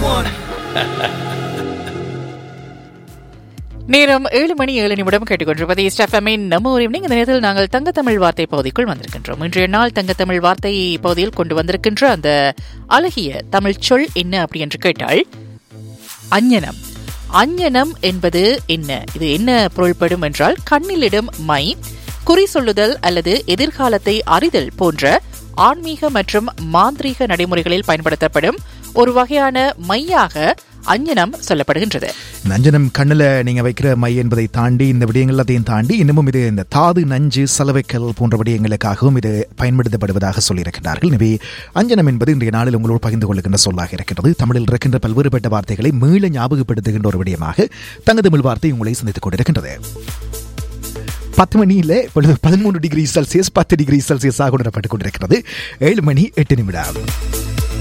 one. நேரம் ஏழு மணி ஏழு நிமிடம் கேட்டுக்கொண்டிருப்பது ஸ்டெஃபமின் நம்ம ஒரு evening. இந்த நேரத்தில் நாங்கள் தங்கத்தமிழ் வார்த்தை பகுதிக்குள் வந்திருக்கின்றோம் இன்றைய நாள் தங்கத்தமிழ் வார்த்தை பகுதியில் கொண்டு வந்திருக்கின்ற அந்த அழகிய தமிழ் சொல் என்ன அப்படி என்று கேட்டால் அஞ்ஞனம் அஞ்ஞனம் என்பது என்ன இது என்ன பொருள்படும் என்றால் கண்ணிலிடும் மை குறி சொல்லுதல் அல்லது எதிர்காலத்தை அறிதல் போன்ற ஆன்மீக மற்றும் மாந்திரீக நடைமுறைகளில் பயன்படுத்தப்படும் ஒரு வகையான மையாக அஞ்ஞனம் சொல்லப்படுகின்றது நஞ்சனம் கண்ணில் நீங்கள் வைக்கிற மை என்பதை தாண்டி இந்த விடயங்கள் எல்லாத்தையும் தாண்டி இன்னமும் இது இந்த தாது நஞ்சு சலவைக்கல் போன்ற விடயங்களுக்காகவும் இது பயன்படுத்தப்படுவதாக சொல்லியிருக்கிறார்கள் எனவே அஞ்சனம் என்பது இன்றைய நாளில் உங்களோடு பகிர்ந்து கொள்ளுகின்ற சொல்லாக இருக்கிறது தமிழில் இருக்கின்ற பல்வேறுபட்ட வார்த்தைகளை மீள ஞாபகப்படுத்துகின்ற ஒரு விடயமாக தங்கத்தமிழ் வார்த்தை உங்களை சந்தித்துக் கொண்டிருக்கின்றது பத்து மணியில் இப்பொழுது பதிமூன்று டிகிரி செல்சியஸ் பத்து டிகிரி செல்சியஸாக உணரப்பட்டுக் கொண்டிருக்கிறது ஏழு மணி எட்டு நிமிடம்